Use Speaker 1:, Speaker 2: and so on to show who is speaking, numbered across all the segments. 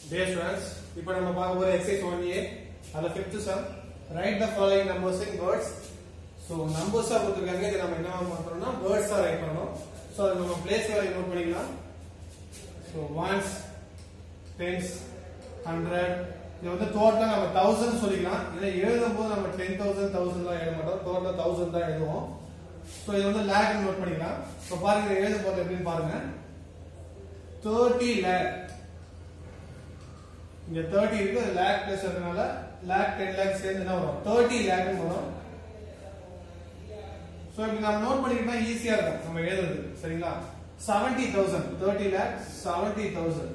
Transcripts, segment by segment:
Speaker 1: Dear students, இப்போ நம்ம பார்க்க போற எக்ஸசைஸ் ஒன் ஏ அதுல fifth sum write the following numbers in words so நம்பர்ஸா கொடுத்துருக்காங்க இதை நம்ம என்ன பண்றோம்னா வேர்ட்ஸா ரைட் பண்ணணும் ஸோ அதை நம்ம பிளேஸ் வேலை நோட் பண்ணிக்கலாம் ஸோ ஒன்ஸ் டென்ஸ் ஹண்ட்ரட் இது வந்து டோட்டலா நம்ம தௌசண்ட் சொல்லிக்கலாம் இதை எழுதும் போது நம்ம டென் தௌசண்ட் தௌசண்ட் தான் எழுத மாட்டோம் டோட்டலா தௌசண்ட் தான் எழுதுவோம் ஸோ இது வந்து லேக் நோட் பண்ணிக்கலாம் ஸோ பாருங்க இதை எழுத போறது எப்படின்னு பாருங்க தேர்ட்டி லேக் இங்க 30 இருக்கு அது லேக் பிளஸ் இருக்கனால லேக் 10 லேக் சேர்ந்து என்ன வரும் 30 லேக் வரும் சோ இப்படி நம்ம நோட் பண்ணிக்கிட்டா ஈஸியா இருக்கும் நம்ம எழுதுறது சரிங்களா 70000 30 லேக் 70000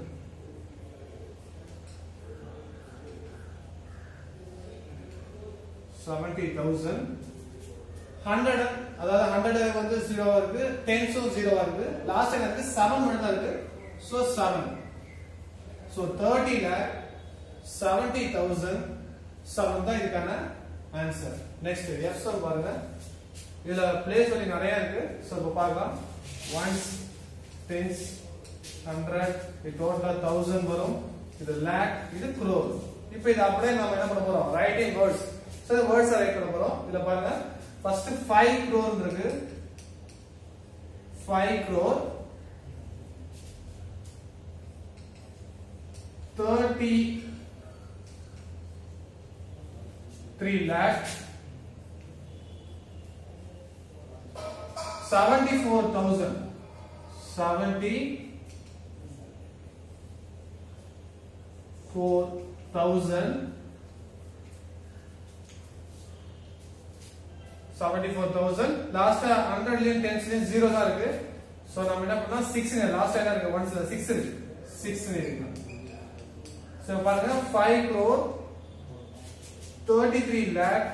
Speaker 1: 70000 100 அதாவது 100 வந்து ஜீரோவா இருக்கு 10 ஜீரோவா இருக்கு லாஸ்ட் எனக்கு 7 மட்டும் தான் இருக்கு சோ 7 So 30 lakh 70,000 செவன் தான் இதுக்கான ஆன்சர் நெக்ஸ்ட் எஃப் சம் பாருங்க இதுல பிளேஸ் வழி நிறைய இருக்கு சோ இப்போ பார்க்கலாம் ஒன்ஸ் டென்ஸ் ஹண்ட்ரட் இது டோட்டலா தௌசண்ட் வரும் இது லேக் இது crore இப்போ இது அப்படியே நம்ம என்ன பண்ண போறோம் ரைட்டிங் வேர்ட்ஸ் ஸோ இந்த வேர்ட்ஸ் ரைட் பண்ண போறோம் இதுல பாருங்க ஃபர்ஸ்ட் ஃபைவ் crore இருக்கு ஃபைவ் crore 33 lakh 74,000 74,000 74,000 லாஸ்ட் 100 லயும் 10 லயும் 0 தான் இருக்கு சோ நம்ம என்ன பண்ணலாம் 6 லாஸ்ட் என்ன இருக்கு 1 6 இருக்கு 6 இருக்கு So பாருங்க 5 crore 33 lakh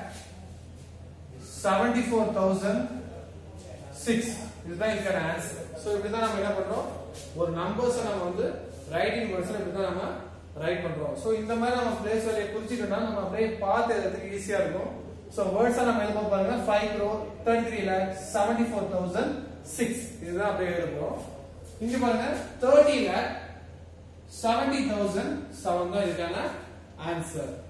Speaker 1: 74,006 இதுதான் இதுக்கான ஆன்சர் ஸோ இப்படிதான் நம்ம என்ன பண்றோம் ஒரு நம்பர்ஸ் நம்ம வந்து ரைட்டிங் வேர்ட்ஸ்ல இப்படிதான் நம்ம ரைட் பண்றோம் ஸோ இந்த மாதிரி நம்ம பிளேஸ் வேலையை குறிச்சிட்டோம்னா நம்ம அப்படியே பார்த்து எழுதுறதுக்கு ஈஸியா இருக்கும் ஸோ வேர்ட்ஸா நம்ம எழுத பாருங்க five crore thirty three lakh seventy four thousand six இதுதான் அப்படியே எழுத போறோம் இங்க பாருங்க thirty lakh seventy thousand seven தான் இதுக்கான ஆன்சர்